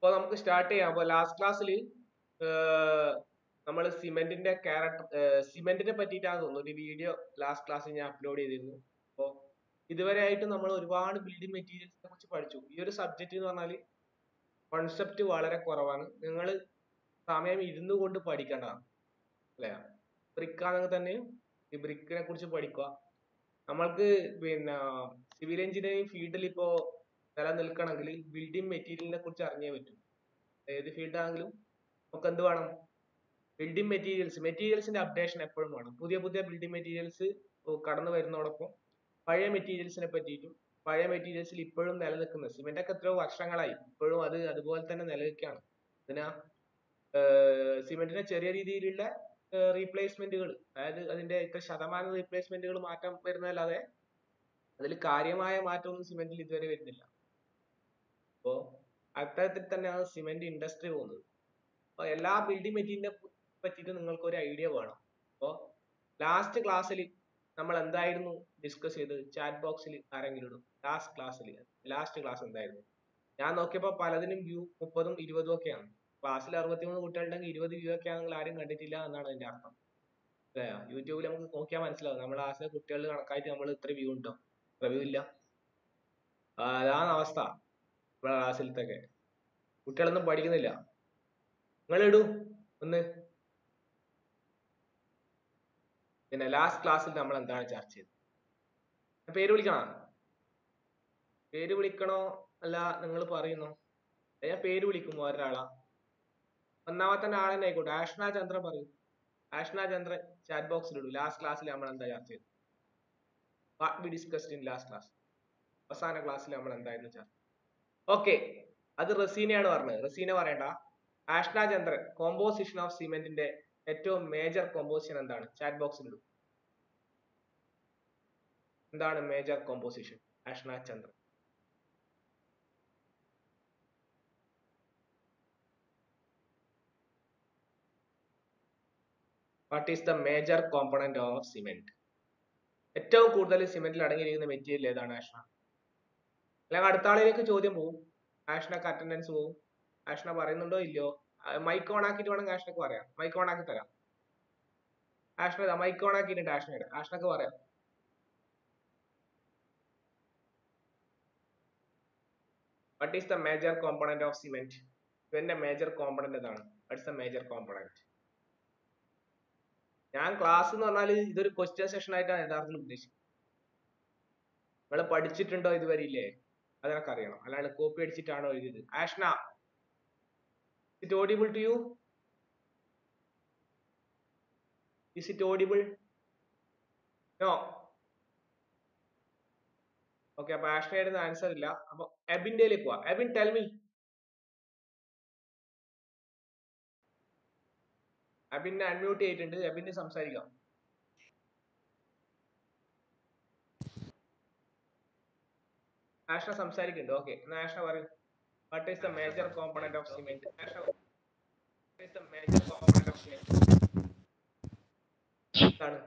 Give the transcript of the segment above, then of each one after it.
അപ്പോൾ നമുക്ക് സ്റ്റാർട്ട് ചെയ്യാം അപ്പോൾ ലാസ്റ്റ് ക്ലാസ്സിൽ നമ്മൾ സിമെന്റിന്റെ ക്യാരക്ടർ സിമെന്റിനെ പറ്റിയിട്ടാണ് തോന്നുന്നു ഒരു വീഡിയോ ലാസ്റ്റ് ക്ലാസ്സിൽ ഞാൻ അപ്ലോഡ് ചെയ്തിരുന്നു അപ്പോൾ ഇതുവരെ ആയിട്ട് നമ്മൾ ഒരുപാട് ബിൽഡിംഗ് മെറ്റീരിയൽസിനെ കുറിച്ച് പഠിച്ചു ഈ ഒരു സബ്ജക്റ്റ് എന്ന് പറഞ്ഞാൽ കോൺസെപ്റ്റ് വളരെ കുറവാണ് നിങ്ങൾ സമയം ഇരുന്നു കൊണ്ട് പഠിക്കേണ്ടതാണ് അല്ലേ ബ്രിക്ക് ആണെങ്കിൽ തന്നെയും ഈ ബ്രിക്കിനെ കുറിച്ച് പഠിക്കുക നമ്മൾക്ക് പിന്നെ സിവിൽ എഞ്ചിനീയറിംഗ് ഫീൽഡിൽ ഇപ്പോൾ നിലനിൽക്കണമെങ്കിൽ ബിൽഡിംഗ് മെറ്റീരിയലിനെ കുറിച്ച് അറിഞ്ഞേ പറ്റൂ ഏത് ഫീൽഡ് ആണെങ്കിലും നമുക്ക് എന്ത് വേണം ബിൽഡിംഗ് മെറ്റീരിയൽസ് മെറ്റീരിയൽസിന്റെ അപ്ഡേഷൻ എപ്പോഴും വേണം പുതിയ പുതിയ ബിൽഡിംഗ് മെറ്റീരിയൽസ് കടന്നു വരുന്നതോടൊപ്പം പഴയ മെറ്റീരിയൽസിനെ പറ്റിയിട്ടും പഴയ മെറ്റീരിയൽസിൽ ഇപ്പോഴും നിലനിൽക്കുന്ന സിമെന്റ് ഒക്കെ എത്രയോ വർഷങ്ങളായി ഇപ്പോഴും അത് അതുപോലെ തന്നെ നിലനിൽക്കുകയാണ് അതിനാ സിമെന്റിന്റെ ചെറിയ രീതിയിലുള്ള റീപ്ലേസ്മെന്റുകൾ അതായത് അതിന്റെ ഇത്ര ശതമാനം റീപ്ലേസ്മെന്റുകൾ മാറ്റം വരുന്നതല്ലാതെ അതിൽ കാര്യമായ മാറ്റമൊന്നും സിമെന്റിൽ ഇതുവരെ വരുന്നില്ല അപ്പോ അത്തരത്തിൽ തന്നെയാണ് സിമെന്റ് ഇൻഡസ്ട്രി പോകുന്നത് അപ്പൊ എല്ലാ ബിൽഡിംഗ് മെറ്റീരിയലിനെ പറ്റിയിട്ട് നിങ്ങൾക്ക് ഒരു ഐഡിയ വേണം അപ്പോ ലാസ്റ്റ് ക്ലാസ്സിൽ നമ്മൾ എന്തായിരുന്നു ഡിസ്കസ് ചെയ്തത് ചാറ്റ് ബോക്സിൽ ആരെങ്കിലും ഇടും ലാസ്റ്റ് ക്ലാസ്സിൽ ലാസ്റ്റ് ക്ലാസ് എന്തായിരുന്നു ഞാൻ നോക്കിയപ്പോൾ പലതിനും വ്യൂ മുപ്പതും ഇരുപതും ഒക്കെയാണ് ക്ലാസ്സിൽ അറുപത്തിമൂന്ന് കുട്ടികളുണ്ടെങ്കിൽ ഇരുപത് വ്യൂ ഒക്കെ ആണെങ്കിൽ ആരും കണ്ടിട്ടില്ല എന്നാണ് അതിന്റെ അർത്ഥം അല്ലേ യൂട്യൂബിൽ നമുക്ക് നോക്കിയാൽ മനസ്സിലാവും നമ്മുടെ ക്ലാസ്സിലെ കുട്ടികൾ കണക്കായിട്ട് നമ്മൾ ഇത്ര വ്യൂ ഉണ്ടോ റിവ്യൂ ഇല്ല അതാണ് അവസ്ഥ നമ്മുടെ ക്ലാസ്സിലത്തൊക്കെ കുട്ടികളൊന്നും പഠിക്കുന്നില്ല നിങ്ങൾ ഇടൂ ഒന്ന് പിന്നെ ലാസ്റ്റ് ക്ലാസ്സിൽ നമ്മൾ എന്താണ് ചർച്ച ചെയ്തത് പേര് വിളിക്കണോ പേര് വിളിക്കണോ അല്ല നിങ്ങൾ പറയുന്നോ ഞാൻ പേര് വിളിക്കും ഒരാളാ ഒന്നാമത്തെ ആളെന്നെ ആയിക്കോട്ടെ ആഷ്ന ചന്ദ്രൻ പറയും ആഷ്ന ചന്ദ്രൻ ചാറ്റ് ബോക്സിൽ ഇടൂ ലാസ്റ്റ് ക്ലാസ്സിൽ നമ്മൾ എന്താ ചർച്ച ചെയ്തത് what we discussed in last class അവസാന ക്ലാസ്സിൽ നമ്മൾ എന്തായിരുന്നു ചർച്ച ഓക്കെ അത് റസീനയാണ് പറഞ്ഞത് റസീന പറയണ്ട ആഷ്ന ചന്ദ്രൻ കോമ്പോസിഷൻ ഓഫ് സിമെന്റിന്റെ ഏറ്റവും മേജർ കോമ്പോസിഷൻ എന്താണ് ചാറ്റ് ബോക്സിൽ ഇടും എന്താണ് major composition Ashna Chandran what is the major component of cement ഏറ്റവും കൂടുതൽ സിമെന്റിൽ അടങ്ങിയിരിക്കുന്ന മെറ്റീരിയൽ ഏതാണ് ആഷ്ന അല്ലെങ്കിൽ അടുത്ത ആളിലേക്ക് ചോദ്യം പോവും ആഷ്നക്ക് അറ്റൻഡൻസ് പോവും ആഷ്ന പറയുന്നുണ്ടോ ഇല്ലയോ മൈക്ക് ഓൺ ആക്കിയിട്ട് വേണമെങ്കിൽ ആഷ്നക്ക് പറയാം മൈക്ക് ഓൺ ആക്കി തരാം ആഷ്ന മൈക്ക് ഓൺ ആക്കിയിട്ടുണ്ട് ആഷ്നയുടെ ആഷ്നക്ക് പറയാം what is the major component of cement ഇതിന്റെ മേജർ കോമ്പണന്റ് എന്താണ് വാട്ട്സ് ദ മേജർ കോമ്പണന്റ് ഞാൻ ക്ലാസ് എന്ന് പറഞ്ഞാൽ ഇതൊരു ക്വസ്റ്റ്യൻ സെഷൻ ആയിട്ടാണ് യഥാർത്ഥത്തിൽ ഉദ്ദേശിക്കുന്നത് നിങ്ങൾ പഠിച്ചിട്ടുണ്ടോ ഇതുവരെ ഇല്ലേ അതൊക്കെ അറിയണം അല്ലാണ്ട് കോപ്പി അടിച്ചിട്ടാണോ എഴുതിയത് Ashna it audible to you is it audible no okay അപ്പൊ ആഷ്നയുടെ ആൻസർ ഇല്ല അപ്പൊ എബിന്റെയിലേക്ക് പോവാ എബിൻ ടെൽ മീ അബിനെ അൺമ്യൂട്ട് ചെയ്തിട്ടുണ്ട് അബിന് സംസാരിക്കാം ആഷ്ന സംസാരിക്കുന്നുണ്ട് ഓക്കെ എന്നാ ആഷ്ന പറയും what is the major component of cement Ashna is the major component of cement എന്താണ്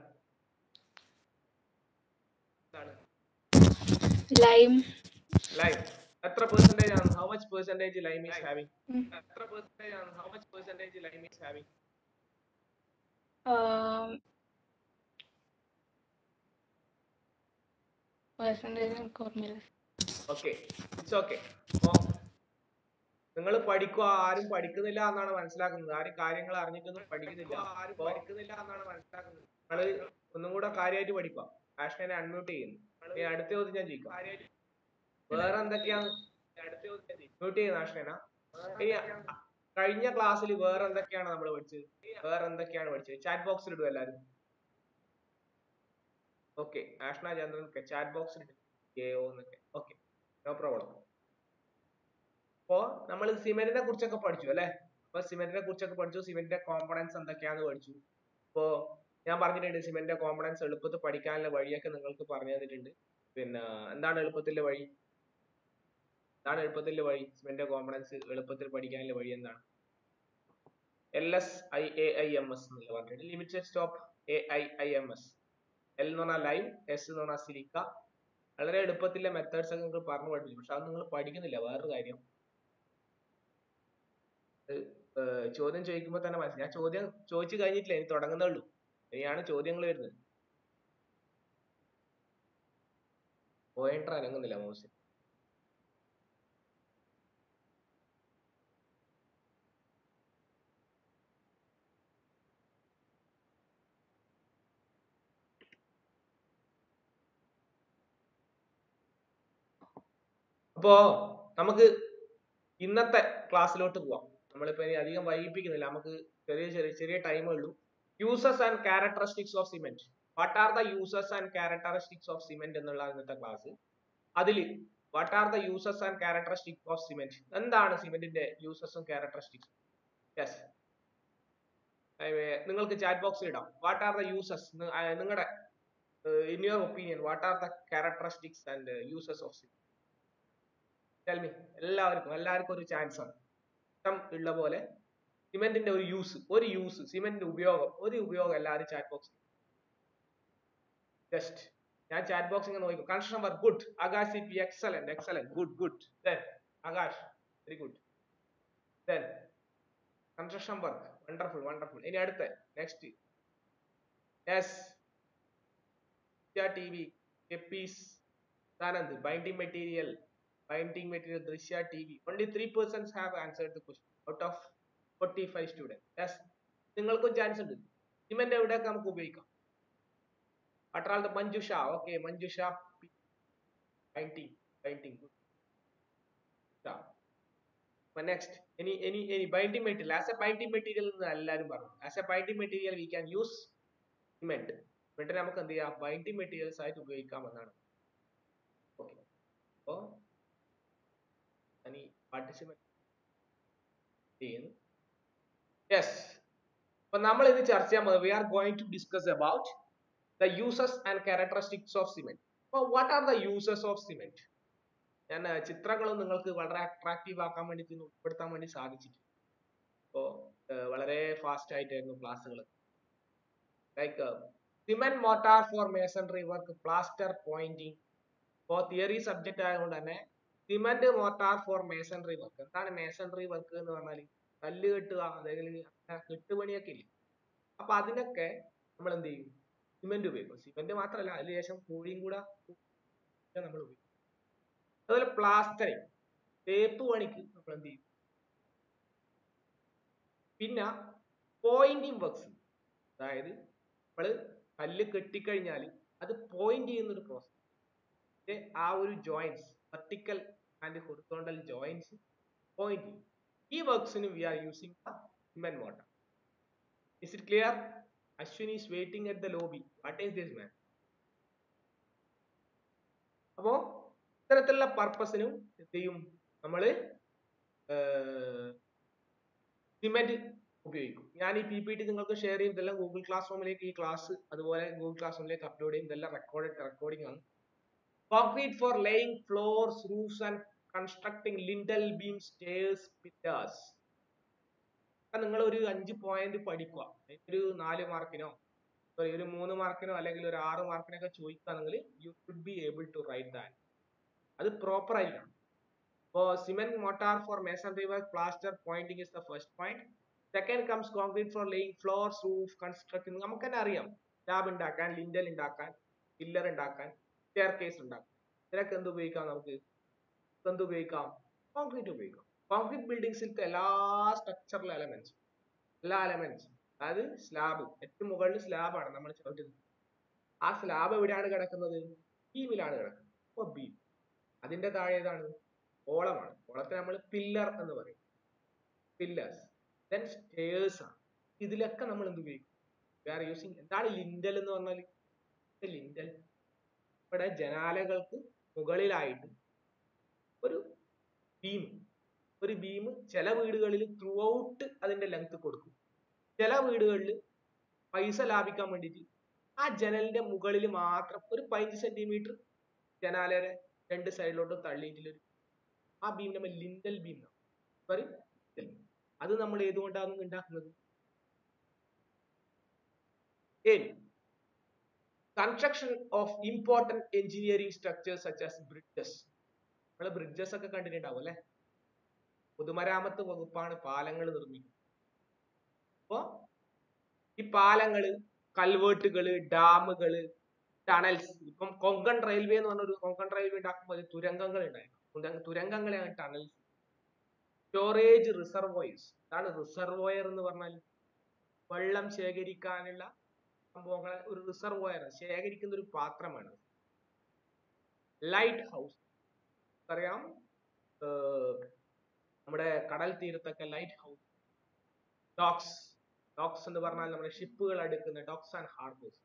എന്താണ് ലൈം ലൈം എത്ര പെർസെന്റേജ് ആണ് how much percentage lime is having എത്ര പെർസെന്റേജ് ആണ് how much percentage lime is having percentage എനിക്ക് ഓർമ്മയില്ല ഓക്കെ ഇറ്റ്സ് ഓക്കെ അപ്പോ നിങ്ങൾ പഠിക്കുക ആരും പഠിക്കുന്നില്ല എന്നാണ് മനസ്സിലാക്കുന്നത് ആരും കാര്യങ്ങൾ അറിഞ്ഞിട്ടൊന്നും പഠിക്കുന്നില്ല ആരും പഠിക്കുന്നില്ല എന്നാണ് മനസ്സിലാക്കുന്നത് നിങ്ങൾ ഒന്നും കൂടെ കാര്യമായിട്ട് പഠിക്കുക ആഷ്നെ അൺമ്യൂട്ട് ചെയ്യുന്നു ഇനി അടുത്ത ചോദ്യം ഞാൻ ചോദിക്കാം വേറെ എന്തൊക്കെയാണ് മ്യൂട്ട് ചെയ്യുന്ന ആഷ്ന ഇനി കഴിഞ്ഞ ക്ലാസ്സിൽ വേറെ എന്തൊക്കെയാണ് നമ്മൾ പഠിച്ചത് വേറെ എന്തൊക്കെയാണ് പഠിച്ചത് ചാറ്റ് ബോക്സിൽ ഇടും എല്ലാവരും ഓക്കെ ആഷ്ന ചന്ദ്രൻ ചാറ്റ് ബോക്സിൽ ഇടും എയോ എന്നൊക്കെ ഓക്കെ നോ പ്രോബ്ലം അപ്പോ നമ്മൾ സിമെന്റിനെ കുറിച്ചൊക്കെ പഠിച്ചു അല്ലെ അപ്പൊ സിമെന്റിനെ കുറിച്ചൊക്കെ പഠിച്ചു സിമെന്റിന്റെ കോമ്പണൻസ് എന്തൊക്കെയാന്ന് പഠിച്ചു ഇപ്പോ ഞാൻ പറഞ്ഞിട്ടുണ്ട് സിമെന്റിന്റെ കോമ്പണൻസ് എളുപ്പത്തിൽ പഠിക്കാനുള്ള വഴിയൊക്കെ നിങ്ങൾക്ക് പറഞ്ഞു തന്നിട്ടുണ്ട് പിന്നെ എന്താണ് എളുപ്പത്തിലുള്ള വഴി എന്താണ് എളുപ്പത്തിലുള്ള വഴി സിമെന്റിന്റെ കോമ്പണൻസ് എളുപ്പത്തിൽ പഠിക്കാനുള്ള വഴി എന്താണ് L S I A I M S എന്നുള്ള പറഞ്ഞിട്ട് limited stop A I I M S L എന്ന് പറഞ്ഞാൽ ലൈം എസ് എന്ന് പറഞ്ഞാൽ സിലിക്ക വളരെ എളുപ്പത്തിലുള്ള മെത്തേഡ്സ് ഒക്കെ നിങ്ങൾക്ക് പറഞ്ഞു പഠിപ്പിച്ചു പക്ഷെ അത് നിങ്ങൾ പഠിക്കുന്നില്ല വേറൊരു കാര്യം ഏർ ചോദ്യം ചോദിക്കുമ്പോൾ തന്നെ മനസ്സിലായി ഞാൻ ചോദ്യം ചോദിച്ചു കഴിഞ്ഞിട്ടില്ല ഇനി തുടങ്ങുന്നേ ഉള്ളൂ ഇനിയാണ് ചോദ്യങ്ങൾ വരുന്നത് പോയിന്റർ അനങ്ങുന്നില്ല മൗസ് അപ്പോ നമുക്ക് ഇന്നത്തെ ക്ലാസ്സിലോട്ട് പോവാം നമ്മളിപ്പോ ഇനി അധികം വൈകിപ്പിക്കുന്നില്ല നമുക്ക് ചെറിയ ചെറിയ ചെറിയ ടൈമേ ഉള്ളൂ users and characteristics of cement what are the users and characteristics of cement എന്നുള്ള ഇന്നത്തെ ക്ലാസ് അതിൽ what are the users and characteristics of cement എന്താണ് സിമെന്റിന്റെ യൂസേഴ്സും ക്യാരക്ടറിസ്റ്റിക്സ് യെസ് നിങ്ങൾക്ക് ചാറ്റ് ബോക്സിൽ ഇടാം വാട്ട് ആർ ദ യൂസേഴ്സ് നിങ്ങളുടെ in your opinion what are the characteristics and users of cement tell me എല്ലാവർക്കും എല്ലാവർക്കും ഒരു ചാൻസ് ആണ് ഇഷ്ടം ഉള്ള പോലെ സിമെന്റിന്റെ ഒരു യൂസ് ഒരു യൂസ് സിമെന്റിന്റെ ഉപയോഗം ഒരു ഉപയോഗം എല്ലാവരും ചാറ്റ് ബോക്സ് ജസ്റ്റ് ഞാൻ ചാറ്റ് ബോക്സ് ഇങ്ങനെ നോക്കും construction work good Akash C P excellent excellent good good then Akash very good then construction work wonderful wonderful ഇനി അടുത്ത നെക്സ്റ്റ് യെസ് ടി വി കെപ്പീസ് Anand binding material binding material Drisha TV. Only three persons have answered the question out of 45 students. Yes, നിങ്ങൾക്കും chance ഉണ്ട് cement എവിടെയൊക്കെ നമുക്ക് ഉപയോഗിക്കാം അട്രാൾ Manjusha okay Manjusha binding binding next ഇനി ഇനി ഇനി binding material as a binding material എന്ന് എല്ലാവരും പറഞ്ഞു as a binding material we can use cement cement നമുക്ക് എന്ത് ചെയ്യാം ബൈൻഡിങ് മെറ്റീരിയൽസ് ആയിട്ട് ഉപയോഗിക്കാം എന്നാണ് ഓക്കെ അപ്പോ any participant ചെയ്യുന്നു യെസ് അപ്പൊ നമ്മൾ ഇന്ന് ചർച്ച ചെയ്യാൻ പോകുന്നത് we are going to discuss about the uses and characteristics of cement അപ്പോൾ what are the uses of cement ഞാൻ ചിത്രങ്ങളും നിങ്ങൾക്ക് വളരെ അട്രാക്റ്റീവ് ആക്കാൻ വേണ്ടി ഉൾപ്പെടുത്താൻ വേണ്ടി സാധിച്ചിട്ടുണ്ട് അപ്പോൾ വളരെ ഫാസ്റ്റ് ആയിട്ടായിരുന്നു ക്ലാസ്സുകൾ like cement mortar for masonry work plaster pointing ഇപ്പോൾ തിയറി സബ്ജക്റ്റ് ആയതുകൊണ്ട് തന്നെ cement mortar for masonry work എന്താണ് മേസൺറി വർക്ക് എന്ന് പറഞ്ഞാൽ കല്ല് കെട്ടുക അല്ലെങ്കിൽ കെട്ടുപണിയൊക്കെ ഇല്ലേ അപ്പൊ അതിനൊക്കെ നമ്മൾ എന്ത് ചെയ്യും സിമെന്റ് ഉപയോഗിക്കും സിമെന്റ് മാത്രമല്ല അതിന് ശേഷം പൂഴിയും കൂടെ നമ്മൾ ഉപയോഗിക്കും അതുപോലെ പ്ലാസ്റ്ററിങ് തേപ്പ് പണിക്ക് നമ്മൾ എന്ത് ചെയ്യും പിന്നെ പോയിന്റിങ് വർക്ക്സ് അതായത് നമ്മൾ കല്ല് കെട്ടിക്കഴിഞ്ഞാൽ അത് പോയിന്റ് ചെയ്യുന്ന ഒരു പ്രോസസ് ആ ഒരു joints vertical and horizontal joints pointing. ഈ വർക്ക്സിന് we are using cement mortar. Is it clear? Ashwin is waiting at the lobby. What is this man? അപ്പോ ഇത്തരത്തിലുള്ള പർപ്പസിനും എന്ത് ചെയ്യും നമ്മള് സിമെന്റ് ഉപയോഗിക്കും ഞാൻ ഈ പി പി ടി നിങ്ങൾക്ക് ഷെയർ ചെയ്യും ഇതെല്ലാം ഗൂഗിൾ ക്ലാസ് റൂമിലേക്ക് ഈ ക്ലാസ് അതുപോലെ ഗൂഗിൾ ക്ലാസ് റൂമിലേക്ക് അപ്ലോഡ് ചെയ്യും ഇതെല്ലാം റെക്കോർഡ് റെക്കോർഡിംഗ് ആണ് concrete for laying floors, roofs and constructing lintel beams, stairs, pillars. നിങ്ങൾ ഒരു അഞ്ച് പോയിന്റ് പഠിക്കുക ഒരു നാല് മാർക്കിനോ സോറി ഒരു മൂന്ന് മാർക്കിനോ അല്ലെങ്കിൽ ഒരു ആറ് മാർക്കിനൊക്കെ ചോദിക്കുകയാണെങ്കിൽ you should be able to write that അത് പ്രോപ്പർ ആയിരിക്കണം അപ്പോൾ cement mortar for masonry work plaster pointing is the first point second comes concrete for laying floors roof constructing നമുക്ക് തന്നെ അറിയാം സ്ലാബ് ഉണ്ടാക്കാൻ ലിൻഡൽ ഉണ്ടാക്കാൻ പില്ലർ ഉണ്ടാക്കാൻ സ്റ്റെയർ കേസ് ഉണ്ടാക്കും ഇതിനൊക്കെ എന്ത് ഉപയോഗിക്കാം നമുക്ക് എന്ത് ഉപയോഗിക്കാം കോൺക്രീറ്റ് ഉപയോഗിക്കാം കോൺക്രീറ്റ് ബിൽഡിങ്സിലത്തെ എല്ലാ സ്ട്രക്ചറൽ എലമെന്റ്സും എല്ലാ എലമെന്റ്സും അതായത് സ്ലാബ് ഏറ്റവും മുകളിൽ സ്ലാബാണ് നമ്മൾ ചവിട്ടുന്നത് ആ സ്ലാബ് എവിടെയാണ് കിടക്കുന്നത് ബീമിലാണ് കിടക്കുന്നത് അപ്പോൾ ബീം അതിന്റെ താഴെ ഏതാണ് ഓളമാണ് ഓളത്തെ നമ്മൾ പില്ലർ എന്ന് പറയും പില്ലേഴ്സ് ദെൻ സ്റ്റേഴ്സ് ആണ് ഇതിലൊക്കെ നമ്മൾ എന്ത് ഉപയോഗിക്കും വി ആർ യൂസിങ് എന്താണ് ലിൻഡൽ എന്ന് പറഞ്ഞാൽ ലിൻഡൽ ഇവിടെ ജനാലകൾക്ക് മുകളിലായിട്ട് ഒരു ബീം ഒരു ബീം ചില വീടുകളിൽ ത്രൂ ഔട്ട് അതിന്റെ ലെങ്ത് കൊടുക്കും ചില വീടുകളിൽ പൈസ ലാഭിക്കാൻ വേണ്ടിയിട്ട് ആ ജനലിന്റെ മുകളിൽ മാത്രം ഒരു പതിനഞ്ച് സെന്റിമീറ്റർ ജനാലയുടെ രണ്ട് സൈഡിലോട്ടും തള്ളിയിട്ടൊരു ആ ബീം നമ്മൾ ലിൻഡൽ ബീം സോറി അത് നമ്മൾ ഏതുകൊണ്ടാണ് ഉണ്ടാക്കുന്നത് an construction of important engineering structures such as bridges നമ്മൾ ബ്രിഡ്ജസ് ഒക്കെ കണ്ടിട്ടുണ്ടാവും അല്ലെ പൊതുമരാമത്ത് വകുപ്പാണ് പാലങ്ങൾ നിർമ്മിക്കുന്നത് അപ്പോ ഈ പാലങ്ങള് കൽവേട്ടുകള് ഡാമുകള് ടണൽസ് ഇപ്പം കൊങ്കൺ റെയിൽവേ എന്ന് പറഞ്ഞ ഒരു കൊങ്കൺ റെയിൽവേ ഉണ്ടാക്കുമ്പോൾ അതിൽ തുരങ്കങ്ങൾ ഉണ്ടായിരുന്നു തുരങ്ക- തുരങ്കങ്ങളെയാണ് ടണൽസ് സ്റ്റോറേജ് റിസർവോയേഴ്സ് അതാണ് റിസർവോയർ എന്ന് പറഞ്ഞാൽ വെള്ളം ശേഖരിക്കാനുള്ള സംഭവങ്ങളെ ഒരു റിസർവോയർ ശേഖരിക്കുന്ന ഒരു പാത്രമാണ് ലൈറ്റ് ഹൗസ് അറിയാം ഏർ നമ്മുടെ കടൽ തീരത്തൊക്കെ ലൈറ്റ് ഹൗസ് ഡോക്സ് ഡോക്സ് എന്ന് പറഞ്ഞാൽ നമ്മുടെ ഷിപ്പുകൾ അടുക്കുന്ന ഡോക്സ് ആൻഡ് ഹാർബേഴ്സ്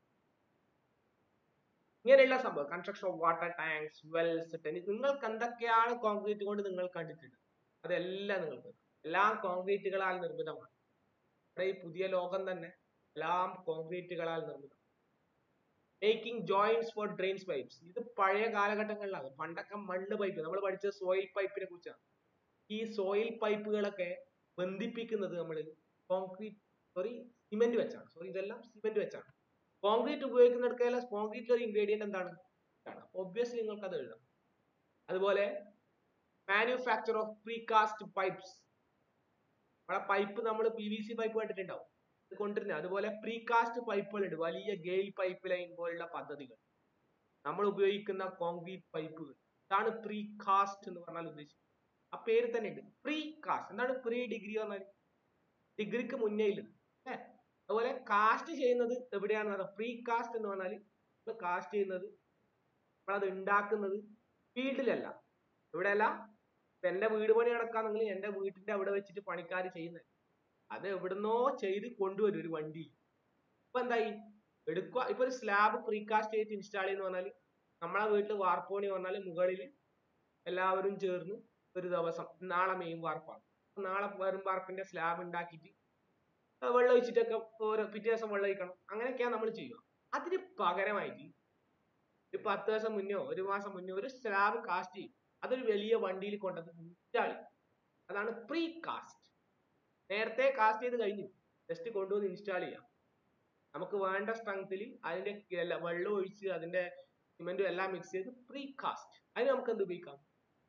ഇങ്ങനെയുള്ള സംഭവം construction of water tanks wells നിങ്ങൾക്ക് എന്തൊക്കെയാണ് കോൺക്രീറ്റ് കൊണ്ട് നിങ്ങൾ കണ്ടിട്ടുണ്ട് അതെല്ലാം നിങ്ങൾക്ക് എല്ലാം കോൺക്രീറ്റുകളാൽ നിർമ്മിതമാണ് നമ്മുടെ ഈ പുതിയ ലോകം തന്നെ എല്ലാം കോൺക്രീറ്റുകളാൽ നിർമ്മിതം making joints for drains pipes ഇത് പഴയ കാലഘട്ടങ്ങളിലാണ് പണ്ടൊക്കെ മണ്ണ് പൈപ്പ് നമ്മൾ പഠിച്ച സോയിൽ പൈപ്പിനെ കുറിച്ചാണ് ഈ സോയിൽ പൈപ്പുകളൊക്കെ ബന്ധിപ്പിക്കുന്നത് നമ്മൾ കോൺക്രീറ്റ് സോറി സിമെന്റ് വെച്ചാണ് സോറി ഇതെല്ലാം സിമെന്റ് വെച്ചാണ് കോൺക്രീറ്റ് ഉപയോഗിക്കുന്നിടക്കെല്ലാം കോൺക്രീറ്റിൽ ഒരു ഇൻഗ്രീഡിയന്റ് എന്താണ് ഒബ്വിയസ്ലി നിങ്ങൾക്ക് അത് എഴുതാം അതുപോലെ മാനുഫാക്ചർ ഓഫ് പ്രീകാസ്റ്റ് പൈപ്സ് നമ്മളെ പൈപ്പ് നമ്മൾ പി വി സി പൈപ്പ് കണ്ടിട്ടുണ്ടാവും ഇത് കൊണ്ടിരുന്നത് അതുപോലെ പ്രീകാസ്റ്റ് പൈപ്പുകളുണ്ട് വലിയ ഗെയിൽ പൈപ്പ് ലൈൻ പോലുള്ള പദ്ധതികൾ നമ്മൾ ഉപയോഗിക്കുന്ന കോൺക്രീറ്റ് പൈപ്പുകൾ ഇതാണ് പ്രീകാസ്റ്റ് എന്ന് പറഞ്ഞാൽ ഉദ്ദേശിക്കുന്നത് ആ പേര് തന്നെ ഉണ്ട് പ്രീകാസ്റ്റ് എന്താണ് പ്രീ ഡിഗ്രി പറഞ്ഞാൽ ഡിഗ്രിക്ക് മുന്നേ ഇല്ലത് ഏ അതുപോലെ കാസ്റ്റ് ചെയ്യുന്നത് എവിടെയാണെന്ന് പറഞ്ഞാൽ പ്രീ കാസ്റ്റ് എന്ന് പറഞ്ഞാൽ നമ്മൾ കാസ്റ്റ് ചെയ്യുന്നത് നമ്മളത് ഉണ്ടാക്കുന്നത് ഫീൽഡിലല്ല ഇവിടെയല്ല ഇപ്പൊ എന്റെ വീട് പണി നടക്കാന്നെങ്കിൽ എന്റെ വീട്ടിന്റെ അവിടെ വെച്ചിട്ട് പണിക്കാർ ചെയ്യുന്നത് അത് എവിടുന്നോ ചെയ്ത് കൊണ്ടുവരും ഒരു വണ്ടി ഇപ്പൊ എന്തായി എടുക്കുക ഇപ്പൊ ഒരു സ്ലാബ് പ്രീകാസ്റ്റ് ചെയ്ത് ഇൻസ്റ്റാൾ ചെയ്യുന്ന പറഞ്ഞാൽ നമ്മളെ വീട്ടിൽ വാർപ്പ് പണി പറഞ്ഞാൽ മുകളിൽ എല്ലാവരും ചേർന്ന് ഒരു ദിവസം നാളെ മെയിൻ വാർപ്പാണ് അപ്പൊ നാളെ വെറും വാർപ്പിന്റെ സ്ലാബ് ഉണ്ടാക്കിയിട്ട് ആ വെള്ളം ഒഴിച്ചിട്ടൊക്കെ ഓരോ പിറ്റേ ദിവസം വെള്ളം ഒഴിക്കണം അങ്ങനെയൊക്കെയാണ് നമ്മൾ ചെയ്യുക അതിന് പകരമായിട്ട് ഒരു പത്ത് ദിവസം മുന്നോ ഒരു മാസം മുന്നോ ഒരു സ്ലാബ് കാസ്റ്റ് ചെയ്യും അതൊരു വലിയ വണ്ടിയിൽ കൊണ്ടത് ഇൻസ്റ്റാൾ ചെയ്യും അതാണ് പ്രീ കാസ്റ്റ് നേരത്തെ കാസ്റ്റ് ചെയ്ത് കഴിഞ്ഞു ജസ്റ്റ് കൊണ്ടുവന്ന് ഇൻസ്റ്റാൾ ചെയ്യാം നമുക്ക് വേണ്ട സ്ട്രെങ്ത്തിൽ അതിന്റെ എല്ലാ- വെള്ളം ഒഴിച്ച് അതിന്റെ സിമെന്റും എല്ലാം മിക്സ് ചെയ്ത് പ്രീ കാസ്റ്റ് അതിന് നമുക്ക് എന്ത് ഉപയോഗിക്കാം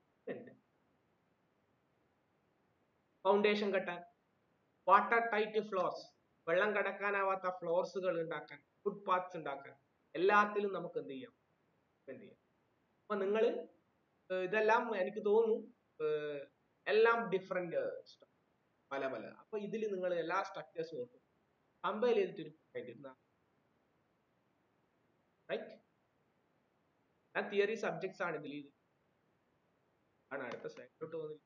ഫൗണ്ടേഷൻ കെട്ടാൻ വാട്ടർ ടൈറ്റ് ഫ്ലോർസ് വെള്ളം കടക്കാനാവാത്ത ഫ്ലോർസുകൾ ഉണ്ടാക്കാൻ ഫുട് പാത്സ് ഉണ്ടാക്കാൻ എല്ലാത്തിലും നമുക്ക് എന്ത് ചെയ്യാം എന്ത് ചെയ്യാം അപ്പൊ നിങ്ങൾ ഇതെല്ലാം എനിക്ക് തോന്നുന്നു ഏർ എല്ലാം ഡിഫറെന്റ് പല പല അപ്പൊ ഇതിൽ നിങ്ങൾ എല്ലാ സ്ട്രക്ചേഴ്സും ഓർക്കും കമ്പയർ ചെയ്തിട്ട് ഒരു റൈറ്റ് ഞാൻ തിയറി സബ്ജക്ട്സ് ആണ് ഇതിൽ ആണ് അടുത്ത സ്ലൈഡിലോട്ട് പോകുന്നത്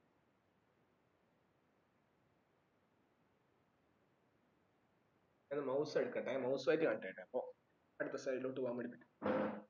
ഞാൻ മൗസ് എടുക്കട്ടെ മൗസുമായിട്ട് കണ്ടേ അപ്പൊ അടുത്ത സൈഡിലോട്ട് പോകാൻ വേണ്ടി പറ്റും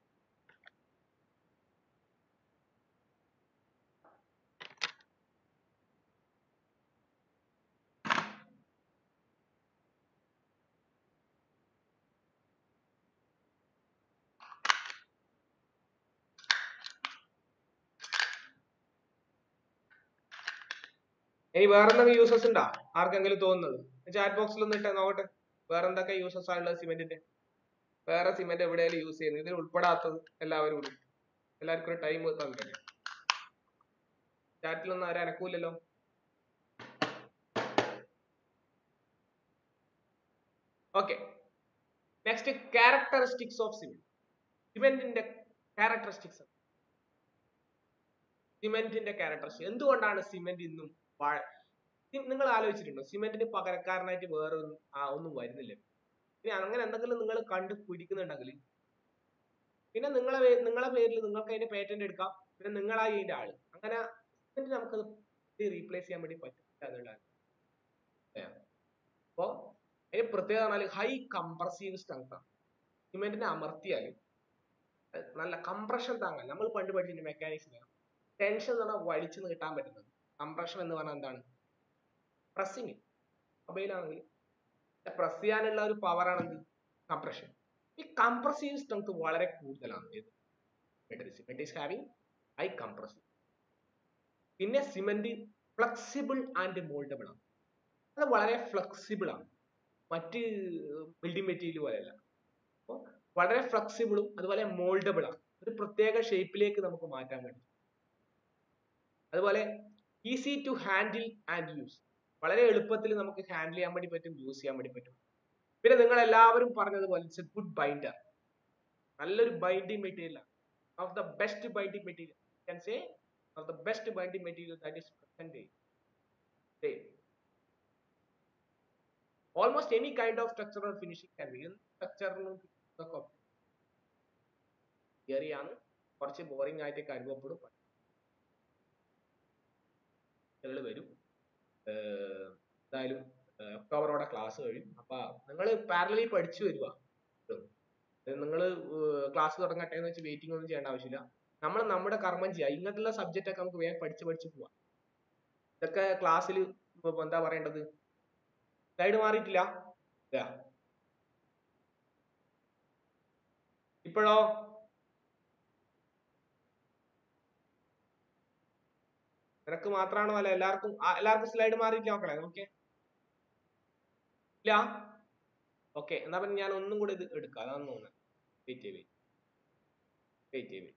ഇനി വേറെ എന്തെങ്കിലും യൂസസ് ഉണ്ടോ ആർക്കെങ്കിലും തോന്നുന്നത് ചാറ്റ് ബോക്സിൽ ഒന്ന് ഇട്ടേ നോക്കട്ടെ വേറെ എന്തൊക്കെ യൂസസ് ആണുള്ളത് സിമെന്റിന്റെ വേറെ സിമെന്റ് എവിടെയാലും യൂസ് ചെയ്യുന്നത് ഇതിൽ ഉൾപ്പെടാത്തത് എല്ലാവരും ഇടും എല്ലാവർക്കും ഒരു ടൈം തന്നിട്ടുണ്ട് ചാറ്റിലൊന്നും ആരും അനക്കൂലല്ലോ okay next characteristics of cement സിമെന്റിന്റെ ക്യാരക്ടറിസ്റ്റിക്സ് സിമെന്റിന്റെ ക്യാരക്ടറിസ്റ്റിക്സ് എന്തുകൊണ്ടാണ് സിമെന്റ് ഇന്നും വാഴ നിങ്ങൾ ആലോചിച്ചിട്ടുണ്ടോ സിമെന്റിന് പകരക്കാരനായിട്ട് വേറെ ഒന്നും ആ ഒന്നും വരുന്നില്ല ഇനി അങ്ങനെ എന്തെങ്കിലും നിങ്ങൾ കണ്ട് പിടിക്കുന്നുണ്ടെങ്കിൽ പിന്നെ നിങ്ങളെ പേ- നിങ്ങളെ പേരിൽ നിങ്ങൾക്ക് അതിന്റെ പേറ്റന്റ് എടുക്കാം പിന്നെ നിങ്ങളായി അതിന്റെ ആള് അങ്ങനെ സിമെന്റ് നമുക്കത് റീപ്ലേസ് ചെയ്യാൻ വേണ്ടി പറ്റില്ല എന്നുള്ളതാണ് അപ്പോ അതിന് പ്രത്യേകത പറഞ്ഞാൽ ഹൈ കംപ്രസീവ് സ്ട്രെങ്ത് ആണ് സിമെന്റിനെ അമർത്തിയാൽ നല്ല കംപ്രഷൻ താങ്ങാൻ നമ്മൾ പണ്ട് പഠിച്ചിട്ടുണ്ട് മെക്കാനിക്സ് ടെൻഷൻ എന്ന് പറഞ്ഞാൽ വലിച്ചു നീട്ടാൻ പറ്റുന്നത് കംപ്രഷൻ എന്ന് പറഞ്ഞാൽ എന്താണ് പ്രസ്സിങ് മൊബൈലാണെങ്കിൽ പ്രസ് ചെയ്യാനുള്ള ഒരു പവർ ആണ് എന്ത് കംപ്രഷൻ ഈ കംപ്രസീവ് സ്ട്രെങ്ത് വളരെ കൂടുതലാണ് ഏത് cement is having high compressive പിന്നെ സിമെന്റ് ഫ്ലെക്സിബിൾ ആൻഡ് മോൾഡബിൾ ആണ് അത് വളരെ ഫ്ലെക്സിബിൾ ആണ് മറ്റ് ബിൽഡിംഗ് മെറ്റീരിയൽ പോലെയല്ല അപ്പോൾ വളരെ ഫ്ലെക്സിബിളും അതുപോലെ മോൾഡബിൾ ആണ് ഒരു പ്രത്യേക ഷേപ്പിലേക്ക് നമുക്ക് മാറ്റാൻ വേണ്ടി അതുപോലെ easy to handle and use വളരെ എളുപ്പത്തിൽ നമുക്ക് ഹാൻഡിൽ ചെയ്യാൻ വേണ്ടി പറ്റും യൂസ് ചെയ്യാൻ വേണ്ടി പറ്റും പിന്നെ നിങ്ങൾ എല്ലാവരും പറഞ്ഞതുപോലെ ഇറ്റ്സ് എ ഗുഡ് ബൈൻഡർ നല്ലൊരു binding material of the best binding material can say of the best binding material that is present day. day. Almost any kind of structural finishing can be സ്ട്രക്ചറിനും theory ആണ് കുറച്ച് boring ആയിട്ടൊക്കെ അനുഭവപ്പെടും കുട്ടികൾ വരും ഏർ എന്തായാലും ഒക്ടോബറോടെ class കഴിയും അപ്പൊ നിങ്ങൾ പാരലി പഠിച്ചു വരിക നിങ്ങൾ ക്ലാസ് തുടങ്ങട്ടെ എന്ന് വെച്ച് വെയിറ്റിംഗ് ഒന്നും ചെയ്യേണ്ട ആവശ്യമില്ല നമ്മൾ നമ്മുടെ കർമ്മം ചെയ്യുക ഇങ്ങനത്തുള്ള സബ്ജക്റ്റ് ഒക്കെ നമുക്ക് വേഗം പഠിച്ച് പഠിച്ച് പോവാം ഇതൊക്കെ ക്ലാസ്സിൽ എന്താ പറയേണ്ടത് സ്ലൈഡ് മാറിയിട്ടില്ല ഇല്ല. ഇപ്പോഴോ നിനക്ക് മാത്രമാണോ അല്ല എല്ലാവർക്കും ആ, എല്ലാവർക്കും സ്ലൈഡ് മാറിയിട്ടില്ല നോക്കണേ നോക്കിയേ ഇല്ല ഓക്കെ എന്നാ പിന്നെ ഞാൻ ഒന്നും കൂടി ഇത് എടുക്കാം അതാന്ന് തോന്നുന്നത് വെയിറ്റ് ചെയ്യ് വെയിറ്റ് ചെയ്യ്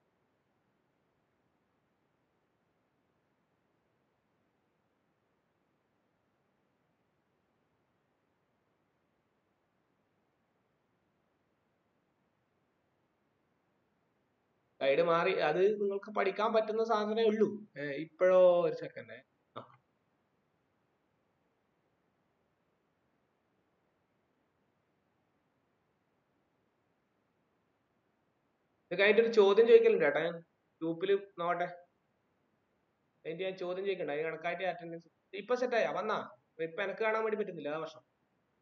സ്ലൈഡ് മാറി അത് നിങ്ങൾക്ക് പഠിക്കാൻ പറ്റുന്ന സാധനമേ ഉള്ളൂ ഏർ ഇപ്പോഴോ ഒരു സെക്കൻഡ് ഇത് കഴിഞ്ഞിട്ട് ഒരു ചോദ്യം ചോദിക്കലുണ്ട് കേട്ടോ ഞാൻ ഗ്രൂപ്പിൽ നോട്ടെ അതിന്റെ ഞാൻ ചോദ്യം ചോദിക്കണ്ട അതിന് കണക്കായിട്ട് അറ്റൻഡൻസ് ഇപ്പൊ സെറ്റ് ആയാ വന്നാ ഇപ്പൊ എനിക്ക് കാണാൻ വേണ്ടി പറ്റുന്നില്ല ആ വർഷം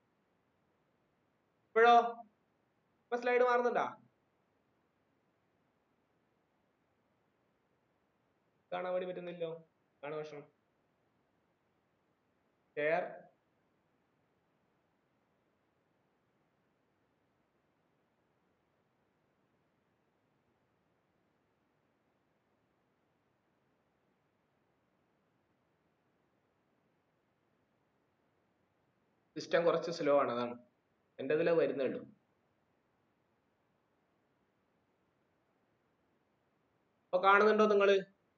ഇപ്പോഴോ ഇപ്പൊ സ്ലൈഡ് മാറുന്നുണ്ടാ കാണാൻ വേണ്ടി പറ്റുന്നില്ലോ കാണാൻ വർഷം ഷെയർ സിസ്റ്റം കുറച്ച് സ്ലോ ആണ് അതാണ് എൻ്റെ ഇതിൽ വരുന്നേ ഉള്ളൂ അപ്പൊ കാണുന്നുണ്ടോ നിങ്ങള്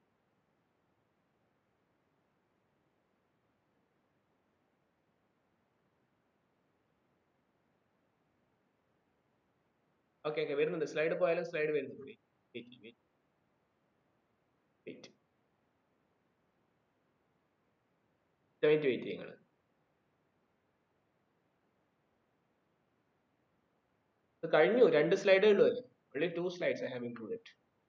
ഓക്കെ ഓക്കെ വരുന്നുണ്ട് സ്ലൈഡ് പോയാലും സ്ലൈഡ് വരുന്നുണ്ട് wait wait wait wait wait നിങ്ങൾ ഇത് കഴിഞ്ഞു രണ്ട് സ്ലൈഡേ ഉള്ളൂ അതിൽ only two slides I have included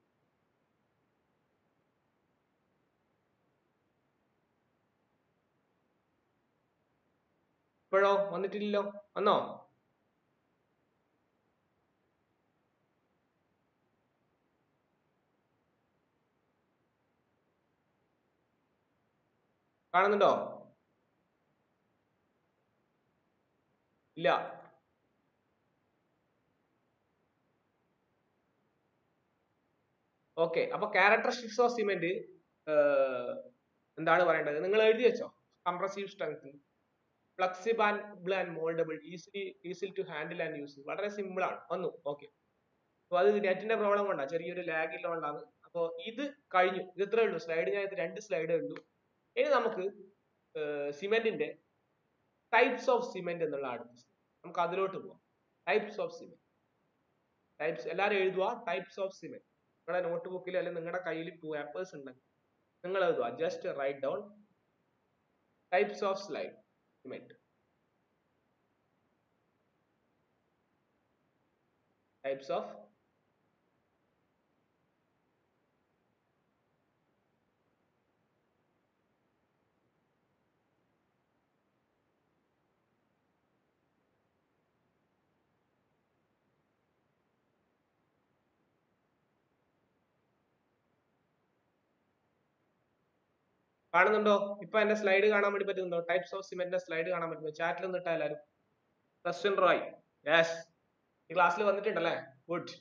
ഇപ്പോഴോ വന്നിട്ടില്ലല്ലോ വന്നോ കാണുന്നുണ്ടോ ഇല്ല ഓക്കെ അപ്പൊ ക്യാരക്ടറിസ്റ്റിക്സ് ഓഫ് സിമെന്റ് എന്താണ് പറയേണ്ടത് നിങ്ങൾ എഴുതി വെച്ചോ compressive strength flexible and mouldable easily easy to handle and use വളരെ സിമ്പിൾ ആണ് വന്നു ഓക്കെ അപ്പൊ അത് നെറ്റിന്റെ പ്രോബ്ലം കൊണ്ടാണ് ചെറിയൊരു ലാഗ് ഇല്ലോണ്ടാണ് അപ്പോൾ ഇത് കഴിഞ്ഞു ഇത് ഇത്രേ ഉള്ളൂ സ്ലൈഡ് ഞാൻ ഇത് രണ്ട് സ്ലൈഡേ ഉള്ളൂ ഇനി നമുക്ക് സിമെന്റിന്റെ ടൈപ്സ് ഓഫ് സിമെന്റ് എന്നുള്ള അടുത്ത slide. നമുക്ക് അതിലോട്ട് പോവാം ടൈപ്സ് ഓഫ് സിമെന്റ് ടൈപ്സ് എല്ലാവരും എഴുതുക ടൈപ്സ് ഓഫ് സിമെന്റ് നിങ്ങളുടെ നോട്ട് ബുക്കിൽ അല്ലെങ്കിൽ നിങ്ങളുടെ കയ്യിൽ പേപ്പേഴ്സ് ഉണ്ടെങ്കിൽ നിങ്ങൾ എഴുതുക just write down types of slide cement types of കാണുന്നുണ്ടോ ഇപ്പൊ എന്റെ സ്ലൈഡ് കാണാൻ വേണ്ടി പറ്റുന്നുണ്ടോ ടൈപ്സ് ഓഫ് സിമെന്റിന്റെ സ്ലൈഡ് കാണാൻ പറ്റുന്നു ചാറ്റിൽ ഒന്ന് ഇട്ടാ എല്ലാവരും ക്വസ്റ്റ്യൻ റോയ് യെസ് ഈ ക്ലാസ്സിൽ വന്നിട്ടുണ്ടല്ലേ ഗുഡ്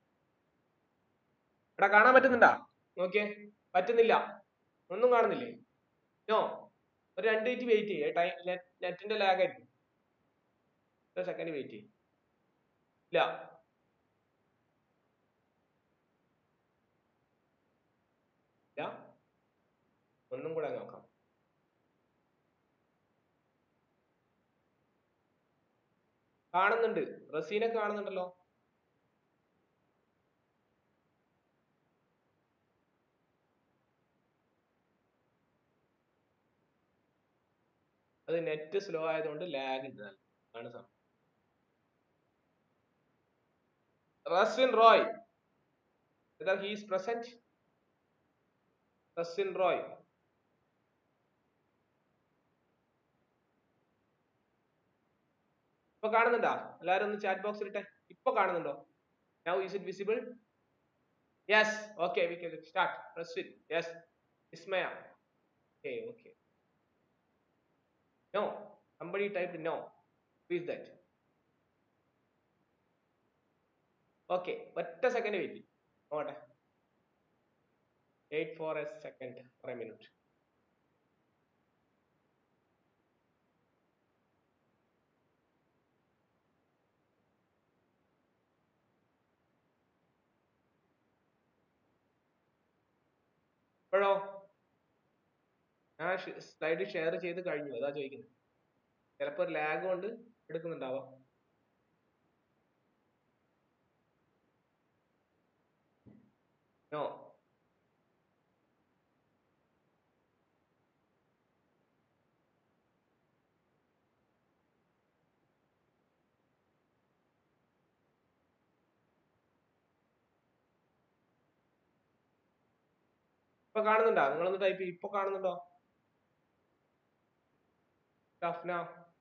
എടാ കാണാൻ പറ്റുന്നുണ്ടാ നോക്കിയേ പറ്റുന്നില്ല ഒന്നും കാണുന്നില്ലേ നോ ഒരു രണ്ട് മിനിറ്റ് വെയിറ്റ് ചെയ്യേ ടൈം നെറ്റിന്റെ ലാഗ് ആയിരിക്കും ഒരു സെക്കൻഡ് വെയിറ്റ് ചെയ്യും ഇല്ല ഇല്ല ഒന്നും കൂടെ നോക്കാം കാണുന്നുണ്ട് റസീനെ കാണുന്നുണ്ടല്ലോ അത് നെറ്റ് സ്ലോ ആയതുകൊണ്ട് ലാഗ് ഉണ്ട് നല്ല. അതാണ് സംഭവം റസ്വിൻ Roy whether he is present റസ്വിൻ Roy ഇപ്പൊ കാണുന്നുണ്ടോ എല്ലാരും ഒന്ന് ചാറ്റ് ബോക്സിൽ ഇട്ടെ ഇപ്പൊ കാണുന്നുണ്ടോ now is it visible yes okay we can start Raswin yes Vismaya okay okay no somebody typed no who is that okay ഒറ്റ സെക്കൻഡ് വെയിറ്റ് നോട്ടെ wait for a second for a minute ഇപ്പോഴോ ഞാൻ സ്ലൈഡ് ഷെയർ ചെയ്ത് കഴിഞ്ഞു അതാ ചോദിക്കുന്നത് ചിലപ്പോൾ lag കൊണ്ട് എടുക്കുന്നുണ്ടാവാം നോ ഇപ്പൊ കാണുന്നുണ്ടോ നിങ്ങളൊന്ന് ടൈപ്പ് ചെയ്യ് ഇപ്പൊ കാണുന്നുണ്ടോ ഷഫ്ന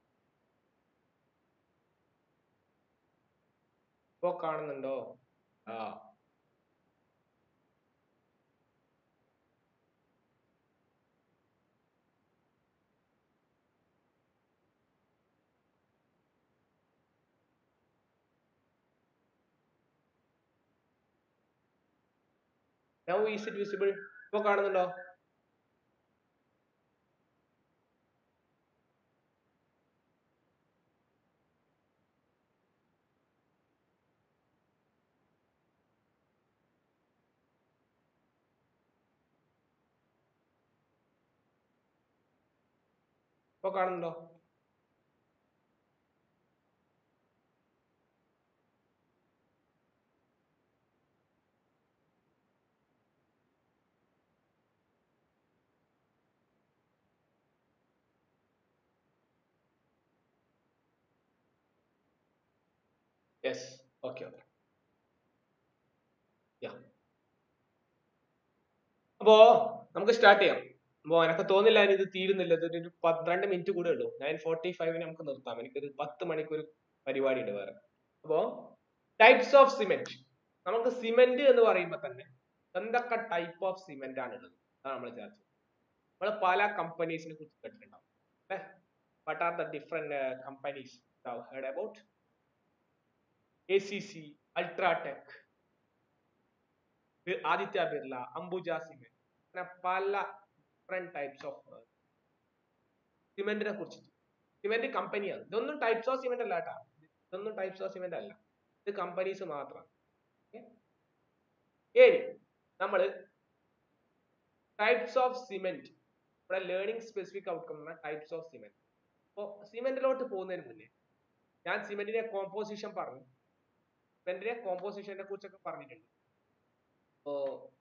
ഇപ്പൊ കാണുന്നുണ്ടോ ആ now is it visible ഇപ്പൊ കാണുന്നുണ്ടോ ഇപ്പൊ കാണുന്നുണ്ടോ യെസ് ഓക്കെ ഓക്കെ യാ അപ്പോ നമുക്ക് സ്റ്റാർട്ട് ചെയ്യാം അപ്പോ എനക്ക് തോന്നില്ല ഇനി ഇത് തീരുന്നില്ല ഇത് ഒരു പന്ത്രണ്ട് മിനിറ്റ് കൂടെ ഉള്ളൂ നയൻ ഫോർട്ടി ഫൈവിന് നമുക്ക് നിർത്താം എനിക്കൊരു പത്ത് മണിക്കൂർ പരിപാടി ഉണ്ട് വേറെ അപ്പോ ടൈപ്സ് ഓഫ് സിമെന്റ് നമുക്ക് സിമെന്റ് എന്ന് പറയുമ്പോൾ തന്നെ എന്തൊക്കെ ടൈപ്പ് ഓഫ് സിമെന്റ് ആണ് ഉള്ളത് അതാണ് നമ്മൾ ചർച്ച നമ്മൾ പല കമ്പനീസിനെ കുറിച്ച് കേട്ടിട്ടുണ്ടാവും അല്ലേ what are the different companies heard about ACC, Ultratech, ബി- ആദിത്യ ബിർല അംബുജ സിമെന്റ് അങ്ങനെ പല ഡിഫറെന്റ് ടൈപ്സ് ഓഫ് സിമെന്റിനെ കുറിച്ചിട്ട് സിമെന്റ് കമ്പനിയാണ് ഇതൊന്നും ടൈപ്സ് ഓഫ് സിമെന്റ് അല്ല കേട്ടാ ഇതൊന്നും ടൈപ്സ് ഓഫ് സിമെന്റ് അല്ല ഇത് കമ്പനീസ് മാത്രമാണ് ഇനി നമ്മൾ ടൈപ്സ് ഓഫ് സിമെന്റ് ഇവിടെ learning specific outcome types of cement അപ്പോൾ സിമെന്റിലോട്ട് പോകുന്നതിന് മുന്നേ ഞാൻ സിമെന്റിന്റെ കോമ്പോസിഷൻ പറഞ്ഞു സിമെന്റിന്റെ കോമ്പോസിഷനെ കുറിച്ചൊക്കെ പറഞ്ഞിട്ടുണ്ട് അപ്പോ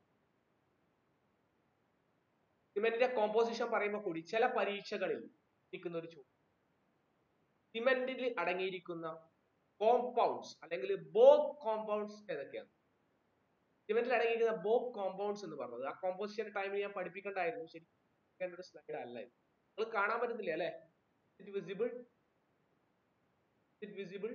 സിമെന്റിന്റെ കോമ്പോസിഷൻ പറയുമ്പോൾ കൂടി ചില പരീക്ഷകളിൽ ഇരിക്കുന്ന ഒരു ചോദ്യം സിമെന്റിൽ അടങ്ങിയിരിക്കുന്ന കോമ്പൗണ്ട്സ് അല്ലെങ്കിൽ ബോക്ക് കോമ്പൗണ്ട്സ് ഏതൊക്കെയാണ് സിമെന്റിൽ അടങ്ങിയിരിക്കുന്ന ബോക്ക് കോമ്പൗണ്ട്സ് എന്ന് പറഞ്ഞത് ആ കോമ്പോസിഷൻ ടൈമിൽ ഞാൻ പഠിപ്പിക്കേണ്ടായിരുന്നു ശരി ഒരു സ്ലൈഡ് അല്ല ഇത് നിങ്ങൾ കാണാൻ പറ്റുന്നില്ല അല്ലേ ഇറ്റ് വിസിബിൾ ഇറ്റ് വിസിബിൾ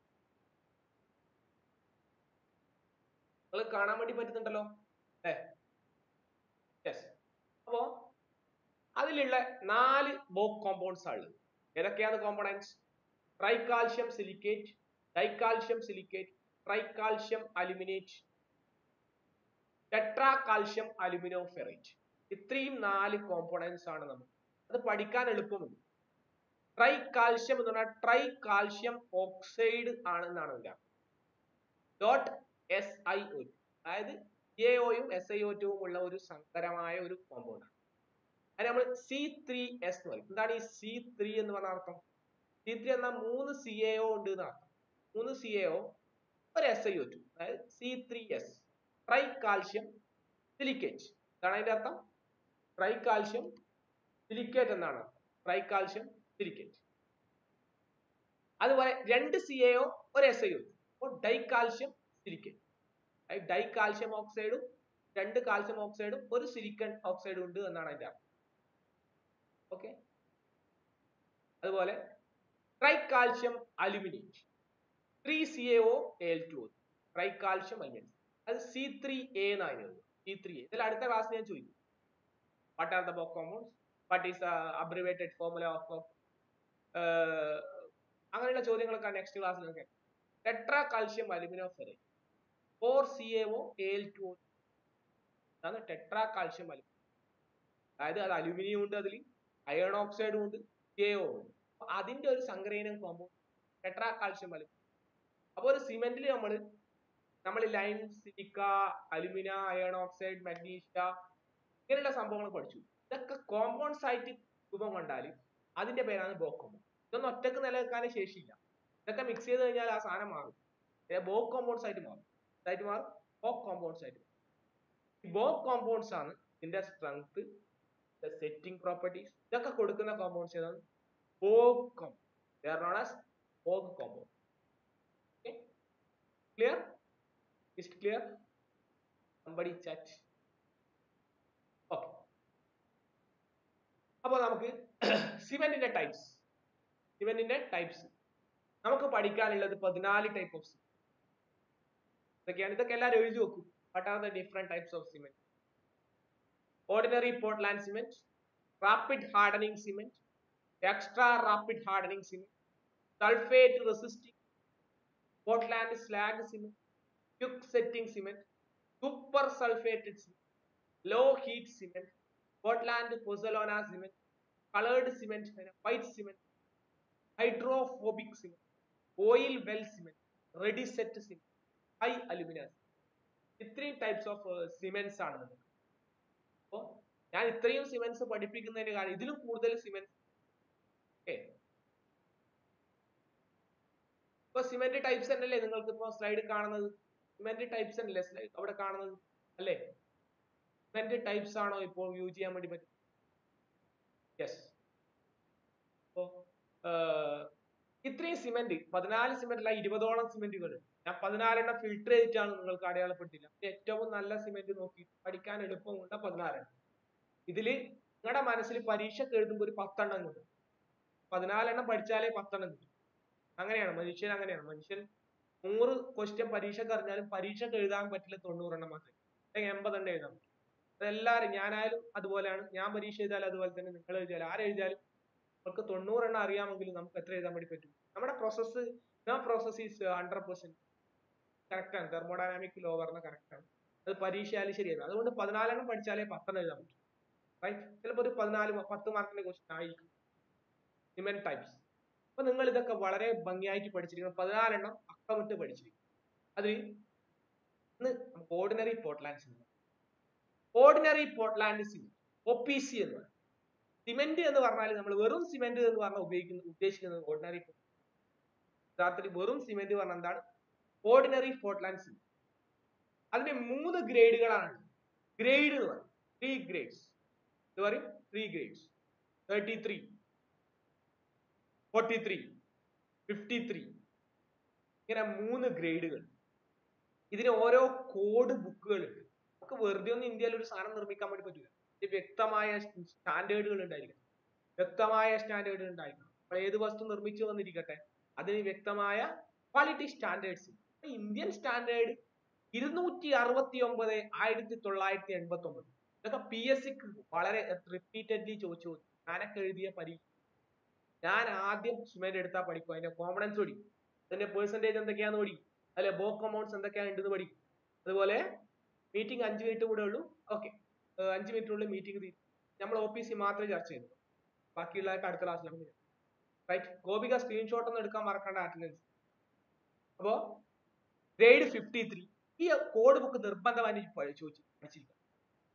നിങ്ങൾ കാണാൻ വേണ്ടി പറ്റുന്നുണ്ടല്ലോ അല്ലേ യെസ് അപ്പോ അതിലുള്ള നാല് ബോക്ക് കോമ്പൗണ്ട്സ് ആണ് ഉള്ളത് ഏതൊക്കെയാണ് components tricalcium silicate dicalcium silicate tricalcium aluminate tetracalcium aluminoferrite ഇത്രയും നാല് കോമ്പോണൻസ് ആണ് നമുക്ക് അത് പഠിക്കാൻ എളുപ്പമുണ്ട് ട്രൈ കാൽഷ്യം എന്ന് പറഞ്ഞാൽ ട്രൈ കാൽഷ്യം ഓക്സൈഡ് ആണെന്നാണ് ഇതിന്റെ ഡോട്ട് എസ് ഐ ഒ അതായത് എ ഒയും എസ് ഐ ഒ ടുവും ഉള്ള ഒരു സങ്കരമായ ഒരു കോമ്പൗണ്ട് ആണ് അതിന് നമ്മൾ സി ത്രീ എസ് എന്ന് പറയും എന്താണ് ഈ സി ത്രീ എന്ന് പറഞ്ഞ അർത്ഥം സി ത്രീ എന്നാൽ മൂന്ന് സി എ ഒ ഉണ്ട് എന്ന് അർത്ഥം മൂന്ന് സി എ ഒ ഒരു എസ് ഐ ഒ ടു അതായത് C three S tricalcium silicate ഇതാണ് അതിന്റെ അർത്ഥം ട്രൈ കാൽഷ്യം സിലിക്കേറ്റ് എന്നാണ് അർത്ഥം ട്രൈ കാൽഷ്യം സിലിക്കേറ്റ് അതുപോലെ രണ്ട് സി എ ഒ ഒരു എസ് ഐ ഒ അപ്പോൾ dicalcium silicate dicalcium ഓക്സൈഡും രണ്ട് കാൽസ്യം ഓക്സൈഡും ഒരു സിലിക്കൺ ഓക്സൈഡും ഉണ്ട് എന്നാണ് അതിന്റെ അർത്ഥം ഓക്കെ അതുപോലെ tricalcium aluminate three C A O L two tricalcium aluminate അത് സി ത്രീ എ എന്നായിരുന്നു സി ത്രീ എ ഇതിൽ അടുത്ത ക്ലാസ് ഞാൻ ചോദിക്കും what are the Bogue compounds what is abbreviated formula of അങ്ങനെയുള്ള ചോദ്യങ്ങളൊക്കെ നെക്സ്റ്റ് ക്ലാസ്സിലൊക്കെ tetracalcium aluminoferrite four C A O L two അതാണ് ടെട്രാ കാൽഷ്യം അലുമിനിയം അതായത് അത് അലുമിനിയം ഉണ്ട് അതിൽ അയൺ ഓക്സൈഡും ഉണ്ട് കെ ഒ ഉണ്ട് അപ്പൊ അതിന്റെ ഒരു സങ്കരയിനം കോമ്പൗണ്ട് ടെട്രാ കാൽഷ്യം അലുമിനിയം അപ്പൊ ഒരു സിമെന്റിൽ നമ്മൾ നമ്മൾ lime silica alumina iron oxide magnesia ഇങ്ങനെയുള്ള സംഭവങ്ങൾ പഠിച്ചു ഇതൊക്കെ കോമ്പൗണ്ട്സ് ആയിട്ട് രൂപം കൊണ്ടാൽ അതിന്റെ പേരാണ് ബോക്ക് കോമ്പൗണ്ട് ഇതൊന്നും ഒറ്റക്ക് നിലനിൽക്കാൻ ശേഷിയില്ല ഇതൊക്കെ മിക്സ് ചെയ്ത് കഴിഞ്ഞാൽ ആ സാധനം മാറും ബോക്ക് കോമ്പൗണ്ട്സ് ആയിട്ട് മാറും ഇതായിട്ട് മാറും ബോക്ക് കോമ്പൗണ്ട്സ് ആയിട്ട് ബോക്ക് കോമ്പൗണ്ട്സ് ആണ് ഇതിന്റെ സ്ട്രെങ്ത് സെറ്റിംഗ് പ്രോപ്പർട്ടീസ് ഇതൊക്കെ കൊടുക്കുന്ന കോമ്പൗണ്ട്സ് ഏതാണ് Bogue compound known as Bogue compound clear is clear somebody chat okay അപ്പോൾ നമുക്ക് സിമെന്റിന്റെ ടൈപ്സ് സിമെന്റിന്റെ ടൈപ്സ് നമുക്ക് പഠിക്കാനുള്ളത് പതിനാല് ടൈപ്പ് ഓഫ് സിമെന്റ് ഇതൊക്കെയാണ് ഇതൊക്കെ എല്ലാവരും എഴുതി വെക്കും what are the different types of cement ordinary Portland cement rapid hardening cement extra rapid hardening cement sulphate resisting Portland slag cement quick setting cement, super sulfated cement, low heat cement, Portland pozzolana cement, colored cement, white cement, hydrophobic cement, oil well cement, ready set cement, high alumina ഇത്രയും types of cements ആണ് നമുക്ക് അപ്പോൾ ഞാൻ ഇത്രയും cements പഠിപ്പിക്കുന്നതിന് കാരണം ഇതിലും കൂടുതൽ cements okay ഇപ്പൊ സിമെന്റ് ടൈപ്സ് തന്നെയല്ലേ നിങ്ങൾക്ക് ഇപ്പൊ സ്ലൈഡ് കാണുന്നത് സിമെന്റ് ടൈപ്സ് അല്ലേ സ്ലൈഡ് അവിടെ കാണുന്നത് അല്ലേ സിമെന്റ് ടൈപ്സ് ആണോ ഇപ്പോൾ യൂസ് ചെയ്യാൻ വേണ്ടി പറ്റും യെസ് അപ്പോ ഇത്രയും സിമെന്റ് പതിനാല് സിമെന്റ് അല്ല ഇരുപതോളം സിമെന്റുകൾ ഞാൻ പതിനാലെണ്ണം ഫിൽട്ടർ ചെയ്തിട്ടാണ് നിങ്ങൾക്ക് അടയാളപ്പെടുത്തില്ല ഏറ്റവും നല്ല സിമെന്റ് നോക്കി പഠിക്കാൻ എളുപ്പമുള്ള പതിനാലെണ്ണം ഇതില് നിങ്ങളുടെ മനസ്സിൽ പരീക്ഷയ്ക്ക് എഴുതുമ്പോൾ ഒരു പത്തെണ്ണം കിട്ടും പതിനാലെണ്ണം പഠിച്ചാലേ പത്തെണ്ണം കിട്ടും അങ്ങനെയാണ് മനുഷ്യൻ അങ്ങനെയാണ് മനുഷ്യൻ നൂറ് ക്വസ്റ്റ്യൻ പരീക്ഷക്ക് അറിഞ്ഞാലും പരീക്ഷക്ക് എഴുതാൻ പറ്റില്ല തൊണ്ണൂറെണ്ണം മാത്രമേ അല്ലെങ്കിൽ എൺപതെണ്ണം എഴുതാൻ പറ്റും അതെല്ലാവരും ഞാനായാലും അതുപോലെയാണ് ഞാൻ പരീക്ഷ എഴുതിയാലും അതുപോലെ തന്നെ നിങ്ങൾ എഴുതിയാലും ആരെഴുതിയാലും നമുക്ക് തൊണ്ണൂറെണ്ണം അറിയാമെങ്കിലും നമുക്ക് എത്ര എഴുതാൻ വേണ്ടി പറ്റും നമ്മുടെ process no process is hundred percent correct ആണ് തെർമോഡൈനാമിക് ലോ പറഞ്ഞ കറക്റ്റ് ആണ് അത് പരീക്ഷയായാലും ശരിയാണ് അതുകൊണ്ട് പതിനാലെണ്ണം പഠിച്ചാലേ പത്തെണ്ണം എഴുതാൻ പറ്റും റൈറ്റ് ചിലപ്പോൾ ഒരു പതിനാല് പത്ത് മാർക്കിന്റെ ക്വസ്റ്റ്യൻ ആയിരിക്കും സിമെന്റ് ടൈപ്സ് അപ്പൊ നിങ്ങൾ ഇതൊക്കെ വളരെ ഭംഗിയായിട്ട് പഠിച്ചിരിക്കണം പതിനാലെണ്ണം അക്കമിട്ട് പഠിച്ചിരിക്കും അതിൽ ഇന്ന് നമുക്ക് ordinary Portland cement ordinary Portland cement O P C എന്ന് പറയും സിമെന്റ് എന്ന് പറഞ്ഞാൽ നമ്മൾ വെറും സിമെന്റ് എന്ന് പറഞ്ഞാൽ ഉപയോഗിക്കുന്നത് ഉദ്ദേശിക്കുന്നത് ഓർഡിനറി യഥാർത്ഥത്തിൽ വെറും സിമെന്റ് പറഞ്ഞാൽ എന്താണ് ഓർഡിനറി പോർട്ട്ലാൻഡ് സിമെന്റ് അതിന്റെ മൂന്ന് ഗ്രേഡുകളാണ് ഗ്രേഡ് എന്ന് പറയും ത്രീ ഗ്രേഡ്സ് ഇത് പറയും three grades thirty three forty three fifty three ഇങ്ങനെ മൂന്ന് ഗ്രേഡുകൾ ഇതിന് ഓരോ കോഡ് ബുക്കുകൾ ഉണ്ട് നമുക്ക് വെറുതെ ഒന്നും ഇന്ത്യയിൽ ഒരു സാധനം നിർമ്മിക്കാൻ വേണ്ടി പറ്റില്ല ഇത് വ്യക്തമായ സ്റ്റാൻഡേർഡുകൾ ഉണ്ടായിരിക്കണം വ്യക്തമായ സ്റ്റാൻഡേർഡുകൾ ഉണ്ടായിരിക്കണം നമ്മൾ ഏത് വസ്തു നിർമ്മിച്ചു വന്നിരിക്കട്ടെ അതിന് വ്യക്തമായ ക്വാളിറ്റി സ്റ്റാൻഡേർഡ്സ് ഇന്ത്യൻ സ്റ്റാൻഡേർഡ് ഇരുന്നൂറ്റി അറുപത്തി ഒമ്പത് ആയിരത്തി തൊള്ളായിരത്തി എൺപത്തി ഒമ്പത് ഇതൊക്കെ പി എസ് സിക്ക് വളരെ റിപ്പീറ്റഡ്ലി ചോദിച്ചു ഞാനൊക്കെ എഴുതിയ പരീക്ഷ ഞാൻ ആദ്യം സിമെന്റ് എടുത്താൽ പഠിക്കും അതിന്റെ കോമ്പണൻസ് പഠിക്കും അതിന്റെ പെർസെന്റേജ് എന്തൊക്കെയാന്ന് പഠിക്കും അതിലെ ബോക്ക് അമൗണ്ട്സ് എന്തൊക്കെയാണ് ഉണ്ടെന്ന് പഠിക്കും അതുപോലെ മീറ്റിംഗ് അഞ്ച് മിനിറ്റ് കൂടെ ഉള്ളൂ ഓക്കെ അഞ്ച് മിനിറ്റിനുള്ളിൽ മീറ്റിംഗ് തീരും നമ്മൾ ഒ പി സി മാത്രമേ ചർച്ച ചെയ്യുന്നു ബാക്കിയുള്ളതൊക്കെ അടുത്ത ക്ലാസ്സിലാണ് റൈറ്റ് ഗോപിക സ്ക്രീൻഷോട്ട് ഒന്നും എടുക്കാൻ മറക്കേണ്ട അറ്റൻഡൻസ് അപ്പോ ഗ്രേഡ് ഫിഫ്റ്റി ത്രീ ഈ കോഡ് ബുക്ക് നിർബന്ധമായി ചോദിച്ചു പഠിച്ചിരിക്കുക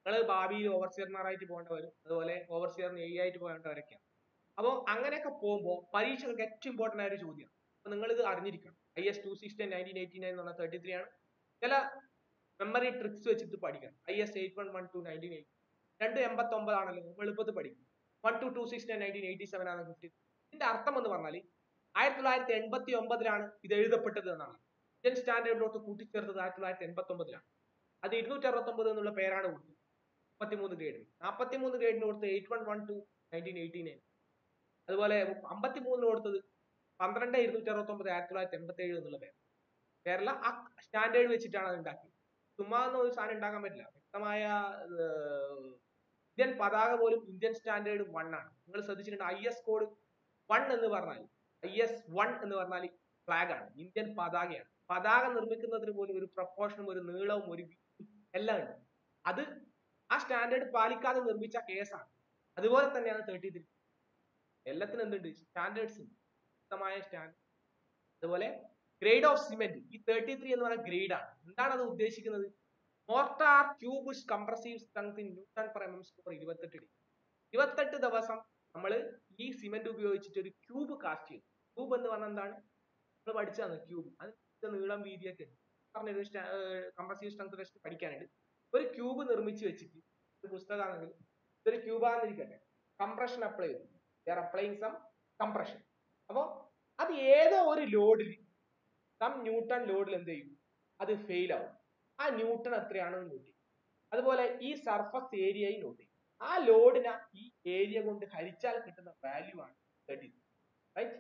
നിങ്ങൾ ഭാവിയിൽ ഓവർസിയർമാരായിട്ട് പോകേണ്ട വരും അതുപോലെ ഓവർസിയറിന് എ ആയിട്ട് പോകേണ്ടവരൊക്കെയാണ് അപ്പോൾ അങ്ങനെയൊക്കെ പോകുമ്പോൾ പരീക്ഷകൾക്ക് ഏറ്റവും ഇമ്പോർട്ടന്റ് ആയ ഒരു ചോദ്യമാണ് അപ്പോൾ നിങ്ങൾ ഇത് അറിഞ്ഞിരിക്കണം I S two sixty nineteen eighty nine എന്ന് പറഞ്ഞാൽ തേർട്ടി ത്രീ ആണ് ചില മെമ്മറി ട്രിക്സ് വെച്ചിട്ട് പഠിക്കണം I S eight one one two nineteen eighty രണ്ട് എൺപത്തി ഒമ്പതാണല്ലോ എളുപ്പത്തിൽ പഠിക്കും one two two six nineteen eighty seven ആണ് ഫിഫ്റ്റി ഇതിന്റെ അർത്ഥം എന്ന് പറഞ്ഞാൽ ആയിരത്തി തൊള്ളായിരത്തി എൺപത്തി ഒമ്പതിലാണ് ഇത് എഴുതപ്പെട്ടത് എന്നാണ് ഇന്ത്യൻ സ്റ്റാൻഡേർഡിലോട്ട് കൂട്ടിച്ചേർത്തത് ആയിരത്തി തൊള്ളായിരത്തി എൺപത്തി ഒമ്പതിലാണ് അത് ഇരുന്നൂറ്റി അറുപത്തി ഒമ്പത് എന്നുള്ള പേരാണ് കൊടുത്തത് മുപ്പത്തിമൂന്ന് ഗ്രേഡിന് നാൽപ്പത്തിമൂന്ന് ഗ്രേഡിന് കൊടുത്തത് eight one one two nineteen eighty nine അതുപോലെ അമ്പത്തിമൂന്നിന് കൊടുത്തത് പന്ത്രണ്ട് ഇരുന്നൂറ്റി അറുപത്തി ഒമ്പത് ആയിരത്തി തൊള്ളായിരത്തി എൺപത്തി ഏഴ് എന്നുള്ള പേര് കേരള ആ സ്റ്റാൻഡേർഡ് വെച്ചിട്ടാണ് അത് ഉണ്ടാക്കിയത് ചുമ്മാ ഒന്നും ഒരു സാധനം ഉണ്ടാക്കാൻ പറ്റില്ല വ്യക്തമായ ഏർ, ഇന്ത്യൻ പതാക പോലും ഇന്ത്യൻ സ്റ്റാൻഡേർഡ് വൺ ആണ് നിങ്ങൾ ശ്രദ്ധിച്ചിട്ടുണ്ട് ഐ എസ് കോഡ് വൺ എന്ന് പറഞ്ഞാൽ ഐ എസ് വൺ എന്ന് പറഞ്ഞാൽ ഫ്ലാഗ് ആണ് ഇന്ത്യൻ പതാകയാണ് പതാക നിർമ്മിക്കുന്നതിന് പോലും ഒരു പ്രപ്പോർഷനും ഒരു നീളവും ഒരു വീതിയും എല്ലാം ഉണ്ട് അത് ആ സ്റ്റാൻഡേർഡ് പാലിക്കാതെ നിർമ്മിച്ച കേസാണ് അതുപോലെ തന്നെയാണ് തേർട്ടി ത്രീ എല്ലാത്തിനും എന്തുണ്ട് സ്റ്റാൻഡേർഡ്സ് ഉണ്ട് വ്യക്തമായ സ്റ്റാൻഡേർഡ് അതുപോലെ ഗ്രേഡ് ഓഫ് സിമെന്റ് ഈ തേർട്ടി ത്രീ എന്ന് പറയുന്ന ഗ്രേഡ് ആണ് എന്താണ് അത് ഉദ്ദേശിക്കുന്നത് mortar cube compressive strength in newton per M M square ഇരുപത്തെട്ട് ഡി ഇരുപത്തെട്ട് ദിവസം നമ്മൾ ഈ സിമെന്റ് ഉപയോഗിച്ചിട്ട് ഒരു ക്യൂബ് കാസ്റ്റ് ചെയ്തു ക്യൂബ് എന്ന് പറഞ്ഞാൽ എന്താണ് നമ്മൾ പഠിച്ചതാണ് ക്യൂബ് അതിന്റെ നീളം വീതിയൊക്കെ ഉണ്ട് പറഞ്ഞൊരു കംപ്രസീവ് സ്ട്രെങ്ത് ടെസ്റ്റ് പഠിക്കാനുണ്ട് ഒരു ക്യൂബ് നിർമ്മിച്ച് വെച്ചിട്ട് ഒരു പുസ്തകമാണെങ്കിൽ ഇതൊരു ക്യൂബാന്നിരിക്കട്ടെ കംപ്രഷൻ അപ്ലൈ ചെയ്തു ദർ അപ്ലൈങ് സം കംപ്രഷൻ അപ്പോൾ അത് ഏതോ ഒരു ലോഡിൽ സം ന്യൂട്ടൺ ലോഡിൽ എന്ത് ചെയ്യും അത് ഫെയിൽ ആവും ആ ന്യൂട്ടൺ എത്രയാണെന്ന് നോട്ട് ചെയ്യും അതുപോലെ ഈ സർഫസ് ഏരിയയും നോട്ട് ചെയ്യും ആ ലോഡിനെ ഈ ഏരിയ കൊണ്ട് ഹരിച്ചാൽ കിട്ടുന്ന വാല്യൂ ആണ് തേർട്ടി റൈറ്റ്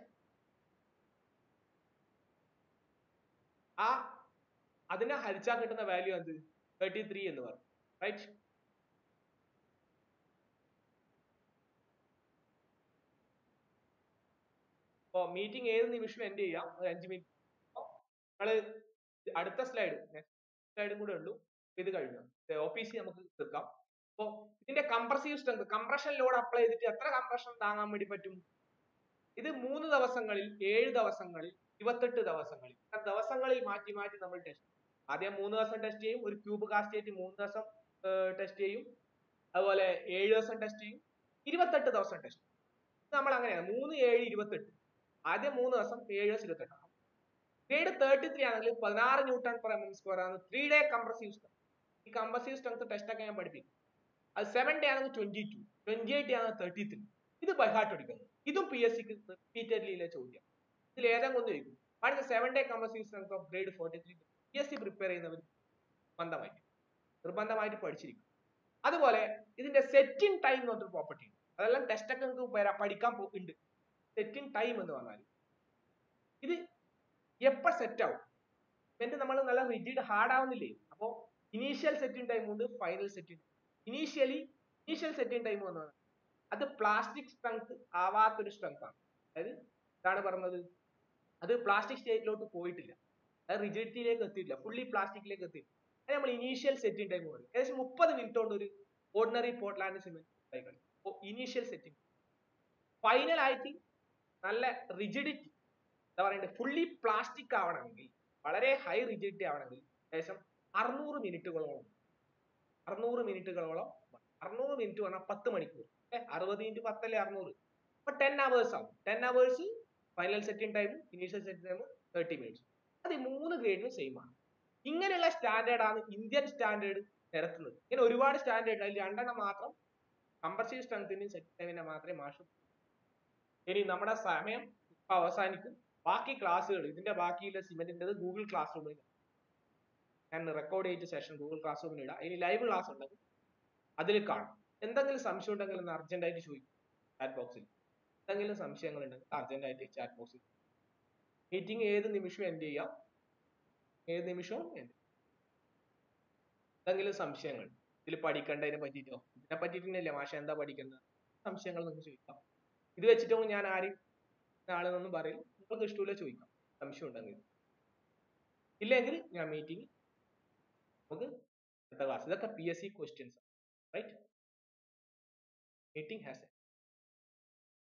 ആ അതിനെ ഹരിച്ചാൽ കിട്ടുന്ന വാല്യൂ എന്ത് തേർട്ടി ത്രീ എന്ന് പറയും റൈറ്റ് അപ്പോ മീറ്റിംഗ് ഏത് നിമിഷം എൻഡ് ചെയ്യാം ഒരു അഞ്ച് മിനിറ്റ് നമ്മള് അടുത്ത സ്ലൈഡ് നെക്സ്റ്റ് സ്ലൈഡും കൂടെ ഉള്ളൂ ഇത് കഴിഞ്ഞു ഓഫീസി നമുക്ക് തീർക്കാം അപ്പോ ഇതിന്റെ compressive strength compression load apply ചെയ്തിട്ട് എത്ര കംപ്രഷൻ താങ്ങാൻ വേണ്ടി പറ്റും ഇത് മൂന്ന് ദിവസങ്ങളിൽ ഏഴ് ദിവസങ്ങളിൽ ഇരുപത്തെട്ട് ദിവസങ്ങളിൽ ആ ദിവസങ്ങളിൽ മാറ്റി മാറ്റി നമ്മൾ ടെസ്റ്റ് ആദ്യം മൂന്ന് ദിവസം ടെസ്റ്റ് ചെയ്യും ഒരു ക്യൂബ് കാസ്റ്റ് ചെയ്തിട്ട് മൂന്ന് ദിവസം ടെസ്റ്റ് ചെയ്യും അതുപോലെ ഏഴ് ദിവസം ടെസ്റ്റ് ചെയ്യും ഇരുപത്തെട്ട് ദിവസം ടെസ്റ്റ് നമ്മൾ അങ്ങനെയാണ് മൂന്ന് ഏഴ് ഇരുപത്തെട്ട് ആദ്യം മൂന്ന് ദിവസം ഏഴ് ദിവസം ഇരുപത്തെട്ട് ഗ്രേഡ് തേർട്ടി ത്രീ ആണെങ്കിൽ പതിനാറ് newton per M M square ആണ് ത്രീ ഡേ കംപ്രസീവ് സ്ട്രെങ്ത് ഈ കംപ്രസീവ് സ്ട്രെങ്ത് ടെസ്റ്റ് ഒക്കെ ഞാൻ പഠിപ്പിക്കും അത് സെവൻ ഡേ ആണെങ്കിൽ ട്വന്റി ടു ട്വന്റി എയ്റ്റ് ആണ് തേർട്ടി ത്രീ ഇത് ബൈഹാർട്ട് പഠിക്കുന്നത് ഇതും പി എസ് സിക്ക് റിപ്പീറ്റഡ്ലിയിലെ ചോദ്യം ഇതിൽ ഏതെങ്കിലും ഒന്ന് ചോദിക്കും what seven day compressive strength of grade forty three P S C prepare ചെയ്യുന്നവർ നിർബന്ധമായിട്ട് നിർബന്ധമായിട്ട് പഠിച്ചിരിക്കും അതുപോലെ ഇതിന്റെ സെറ്റിംഗ് ടൈം എന്ന് പറഞ്ഞൊരു പ്രോപ്പർട്ടി ഉണ്ട് അതെല്ലാം ടെസ്റ്റ് ഒക്കെ നിങ്ങൾക്ക് വരാ- പഠിക്കാൻ പോ- ഉണ്ട് സെറ്റിംഗ് ടൈം എന്ന് പറഞ്ഞാൽ ഇത് എപ്പോ സെറ്റ് ആവും എന്നിട്ട് നമ്മൾ നല്ല റിജിഡ് ഹാർഡ് ആവുന്നില്ലേ അപ്പോ ഇനീഷ്യൽ സെറ്റിംഗ് ടൈം ഉണ്ട് final setting initially initial setting time എന്ന് പറഞ്ഞാൽ അത് പ്ലാസ്റ്റിക് സ്ട്രെങ്ത് ആവാത്തൊരു സ്ട്രെങ്ത് ആണ് അതായത് എന്താണ് പറഞ്ഞത് അത് പ്ലാസ്റ്റിക് സ്റ്റേറ്റിലോട്ട് പോയിട്ടില്ല അത് റിജിഡിറ്റിയിലേക്ക് എത്തിയിട്ടില്ല ഫുള്ളി പ്ലാസ്റ്റിക്കിലേക്ക് എത്തിയില്ല അത് നമ്മൾ ഇനീഷ്യൽ സെറ്റിംഗ് ടൈം പറയും ഏകദേശം മുപ്പത് മിനിറ്റ് കൊണ്ട് ഒരു ഓർഡിനറി പോർട്ട്ലാൻഡ് സിമെന്റ് കളി അപ്പോൾ ഇനീഷ്യൽ സെറ്റിംഗ് ഫൈനൽ ആയിട്ട് നല്ല റിജിഡിറ്റി എന്താ പറയണ്ടത് ഫുള്ളി പ്ലാസ്റ്റിക് ആവണമെങ്കിൽ വളരെ ഹൈ റിജിഡിറ്റി ആവണമെങ്കിൽ ഏകദേശം അറുന്നൂറ് മിനിറ്റുകളോളം അറുന്നൂറ് മിനിറ്റുകളോളം അറുന്നൂറ് മിനിറ്റ് പറഞ്ഞാൽ പത്ത് മണിക്കൂർ അല്ലെ അറുപത് ഇൻറ്റു പത്തല്ലേ അറുന്നൂറ് അപ്പൊ ടെൻ അവേഴ്സ് ആവും ten hours final setting time initial setting time thirty minutes അത് ഈ മൂന്ന് ഗ്രേഡിനും സെയിം ആണ് ഇങ്ങനെയുള്ള സ്റ്റാൻഡേർഡ് ആണ് ഇന്ത്യൻ സ്റ്റാൻഡേർഡ് നിരത്തുന്നത് ഇങ്ങനെ ഒരുപാട് സ്റ്റാൻഡേർഡ് അതിൽ രണ്ടെണ്ണം മാത്രം കമ്പൾസറി സ്ട്രെങ്ത്തിന്റെയും സെറ്റിംഗ് ടൈമിന്റെ മാത്രമേ മാഷ് ഇനി നമ്മുടെ സമയം ഇപ്പൊ അവസാനിക്കും ബാക്കി ക്ലാസ്സുകൾ ഇതിന്റെ ബാക്കിയുള്ള സിമെന്റിന്റെ ഗൂഗിൾ ക്ലാസ് റൂമിൽ ഞാൻ റെക്കോർഡ് ചെയ്ത സെഷൻ ഗൂഗിൾ ക്ലാസ് റൂമിൽ ഇടാം ഇനി ലൈവ് ക്ലാസ് ഉണ്ടെങ്കിൽ അതിൽ കാണാം എന്തെങ്കിലും സംശയം ഉണ്ടെങ്കിൽ ഒന്ന് അർജന്റ് ആയിട്ട് ചോദിക്കും ചാറ്റ് ബോക്സിൽ എന്തെങ്കിലും സംശയങ്ങൾ ഉണ്ടെങ്കിൽ അർജന്റ് ആയിട്ട് ചാറ്റ് ബോക്സിൽ മീറ്റിംഗ് ഏത് നിമിഷവും എൻഡ് ചെയ്യാം ഏത് നിമിഷവും end ചെയ്യാം. എന്തെങ്കിലും സംശയങ്ങൾ ഇതിൽ പഠിക്കേണ്ടതിനെ പറ്റിയിട്ടോ ഇതിനെ പറ്റിയിട്ട് തന്നെയല്ലേ മാഷ എന്താ പഠിക്കുന്നത് സംശയങ്ങൾ നിങ്ങൾക്ക് ചോദിക്കാം ഇത് വെച്ചിട്ടൊന്നും ഞാൻ ആരും ആളെന്നൊന്നും പറയില്ല നിങ്ങൾക്ക് ഇഷ്ടമില്ല ചോദിക്കാം സംശയം ഉണ്ടെങ്കിൽ ഇല്ലെങ്കിൽ ഞാൻ മീറ്റിംഗ് നമുക്ക് അടുത്ത ക്ലാസ് ഇതൊക്കെ P S C questions right meeting has